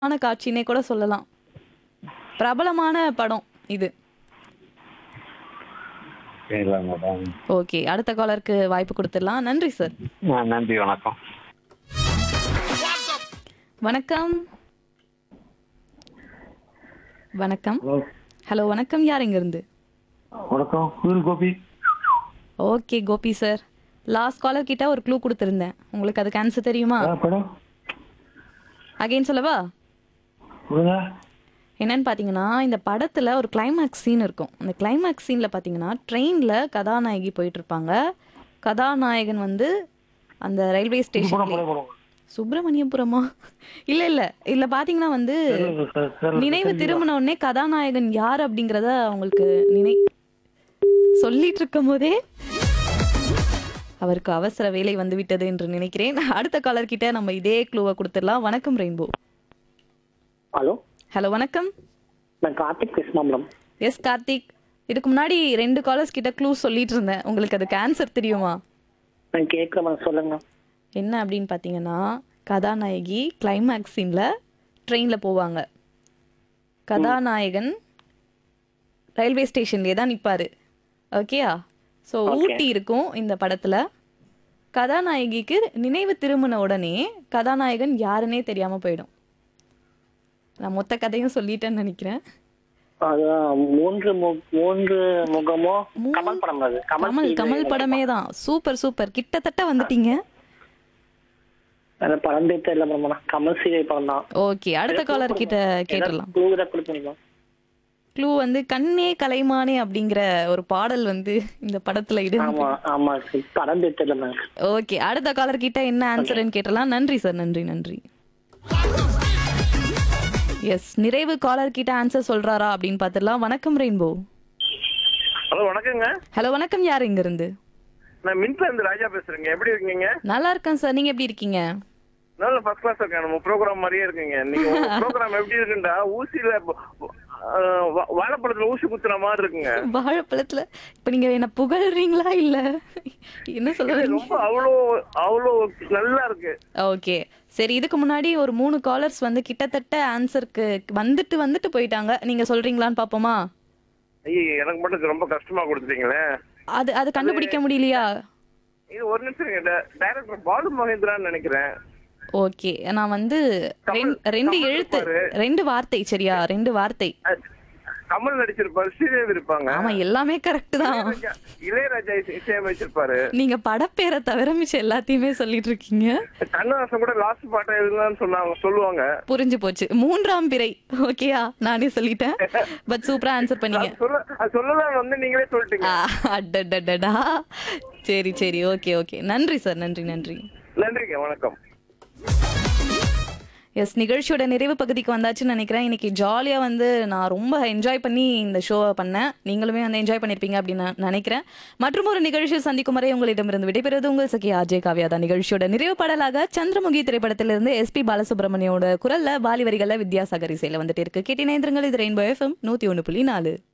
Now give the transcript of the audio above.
ஆன காட்சின்னே கூட சொல்லலாம் பிரபலமான படம் இது சரிங்களா மேடம் ஓகே அடுத்த காலருக்கு வாய்ப்பு கொடுத்துடலாம் நன்றி சார் ஆ, நன்றி வணக்கம் வணக்கம் வணக்கம் ஹலோ ஹலோ வணக்கம் யார் இங்க இருந்து வணக்கம் குயில் Gopi okay Gopi sir last caller கிட்ட ஒரு க்ளூ கொடுத்துருந்தேன் உங்களுக்கு அதுக்கு ஆன்சர் தெரியுமா ஆ, படம் அகைன் சொல்லவா கொடுங்க என்னன்னு பார்த்தீங்கன்னா இந்த படத்தில் ஒரு கிளைமேக்ஸ் சீன் இருக்கும் அந்த கிளைமேக்ஸ் சீனில் பார்த்தீங்கன்னா ட்ரெயினில் கதாநாயகி போயிட்டு இருப்பாங்க கதாநாயகன் வந்து அந்த ரயில்வே படம் ஸ்டேஷன் படம் படம் சுப்பிரமணியபுரமா இல்லை இல்லை இதில் பார்த்தீங்கன்னா வந்து தெரியல சார், தெரியல. நினைவு திரும்பின உடனே கதாநாயகன் யார் அப்படிங்கிறத அவங்களுக்கு நினை சொல்லிட்டு இருக்கும் போதே அவருக்கு அவசர வேலை வந்து விட்டது என்று நினைக்கிறேன் அடுத்த காலர் கிட்ட நம்ம இதே க்ளூவை கொடுத்துடலாம் வணக்கம் ரெயின்போ ஹலோ ஹலோ வணக்கம் நான் கார்த்திக் கிருஷ்ணாம்பலம் எஸ் கார்த்திக் இதுக்கு முன்னாடி ரெண்டு காலர்ஸ் கிட்ட க்ளூ சொல்லிட்டு இருந்தேன் உங்களுக்கு அதுக்கு ஆன்சர் தெரியுமா நான் கேட்குறேன் சொல்லுங்க என்ன அப்படின்னு பார்த்தீங்கன்னா கதாநாயகி கிளைமேக்ஸ் சீனில் ட்ரெயினில் போவாங்க கதாநாயகன் ரயில்வே ஸ்டேஷன்லேயே தான் நிற்பார் ஓகேயா ஸோ ஊட்டி இருக்கும் இந்த படத்தில் கதாநாயகிக்கு நினைவு திரும்பின உடனே கதாநாயகன் யாருன்னே தெரியாமல் போயிடும் நான் மொத்த கதையும் சொல்லிட்டேன்னு நினைக்கிறேன் அதான் மூன்று மு- மூன்று முகமோ கமல் படம் அது கமல் இது- கமல் படமே தான் சூப்பர் சூப்பர் கிட்டத்தட்ட வந்துட்டீங்க அந்த படம் பேர் தெரியல மேடம் கமல் சீரியல் படம் தான் ஓகே அடுத்த காலர் கிட்ட கேட்டுடலாம் க்ளூ தான் கொடுப்பீங்களா க்ளூ வந்து கண்ணே கலைமானே அப்படிங்கிற ஒரு பாடல் வந்து இந்த படத்துல இடம் ஆமா ஆமா சரி. படம் பேர் தெரியல மேம் ஓகே அடுத்த காலர் கிட்ட என்ன ஆன்சர்னு கேட்டலாம் நன்றி சார் நன்றி நன்றி எஸ் நிறைவு காலர் கிட்ட ஆன்சர் சொல்றாரா அப்படின்னு பார்த்துடலாம் வணக்கம் ரெயின்போ ஹலோ வணக்கங்க ஹலோ வணக்கம் யார் இங்க இருந்து நான் மின்ட்ல இருந்து ராஜா பேசுறேங்க எப்படி இருக்கீங்க நல்லா இருக்கேன் சார் நீங்க எப்படி இருக்கீங்க நல்ல ஃபர்ஸ்ட் கிளாஸ் இருக்கேன் நம்ம ப்ரோக்ராம் மாதிரியே இருக்குங்க நீங்க ப்ரோக்ராம் எப்படி இருக்குண்டா ஊசியில அஹ், வா- வாழைப்பழத்துல ஊசி குத்துற மாதிரி இருக்குங்க வாழைப்பழத்துல இப்ப நீங்க என்ன புகழ்றீங்களா இல்ல என்ன சொல்றீங்க ரொம்ப அவ்வளோ அவ்வளோ நல்லா இருக்கு ஓகே சரி இதுக்கு முன்னாடி ஒரு மூணு காலர்ஸ் வந்து கிட்டத்தட்ட ஆன்சருக்கு வந்துட்டு வந்துட்டு போயிட்டாங்க நீங்க சொல்றீங்களான்னு பாப்போமா ஐயோ எனக்கு மட்டும் ரொம்ப கஷ்டமா கொடுத்துட்டீங்களே அது அது கண்டுபிடிக்க முடியலையா இது ஒரு நிமிஷம் டைரக்டர் பாலு மகேந்திரான்னு நினைக்கிறேன் ஓகே நான் வந்து ரெண்- கமல் ரெண்டு கமல் எழுத்து இருப்பாரு. ரெண்டு வார்த்தை சரியா ரெண்டு வார்த்தை அஹ், கமல் நடிச்சிருப்பாரு ஸ்ரீதேவி இருப்பாங்க ஆமா எல்லாமே கரெக்ட் தான் இளையராஜா- இளையராஜா இசை- இசையமைச்சிருப்பாரு நீங்க படப்பேரை தவிர மிச்சம் எல்லாத்தையுமே சொல்லிட்டு இருக்கீங்க கண்ணதாசன் கூட லாஸ்ட் பாட்டை இதுதான் சொன்னாங்க சொல்லுவாங்க புரிஞ்சு போச்சு மூன்றாம் பிறை ஓகேயா நானே சொல்லிட்டேன் பட் சூப்பரா ஆன்சர் பண்ணீங்க அது சொல்ல அது சொல்லலாம் வந்து நீங்களே சொல்லிட்டீங்க ஆ, அடடடடா சரி சரி ஓகே ஓகே நன்றி சார் நன்றி நன்றி நன்றிங்க வணக்கம் எஸ் நிகழ்ச்சியோட நிறைவு பகுதிக்கு வந்தாச்சுன்னு நினைக்கிறேன் இன்னைக்கு ஜாலியாக வந்து நான் ரொம்ப என்ஜாய் பண்ணி இந்த ஷோவை பண்ணேன் நீங்களுமே வந்து என்ஜாய் பண்ணியிருப்பீங்க அப்படின்னு நான் நினைக்கிறேன் மற்றும் ஒரு நிகழ்ச்சியில் சந்திக்கும் வரை உங்களிடமிருந்து விடைபெறுவது உங்கள் சகி அஜய் காவியா தான் நிகழ்ச்சியோட நிறைவு பாடலாக சந்திரமுகி திரைப்படத்திலிருந்து எஸ்பி பாலசுப்ரமணியோட குரல்ல பாலி வரிகளில் வித்யாசாகர் இசையில் வந்துட்டு இருக்கு கேட்டினேந்திரங்கள் இது ரெயின்போ எஃப்எம் நூற்றி ஒன்று புள்ளி நாலு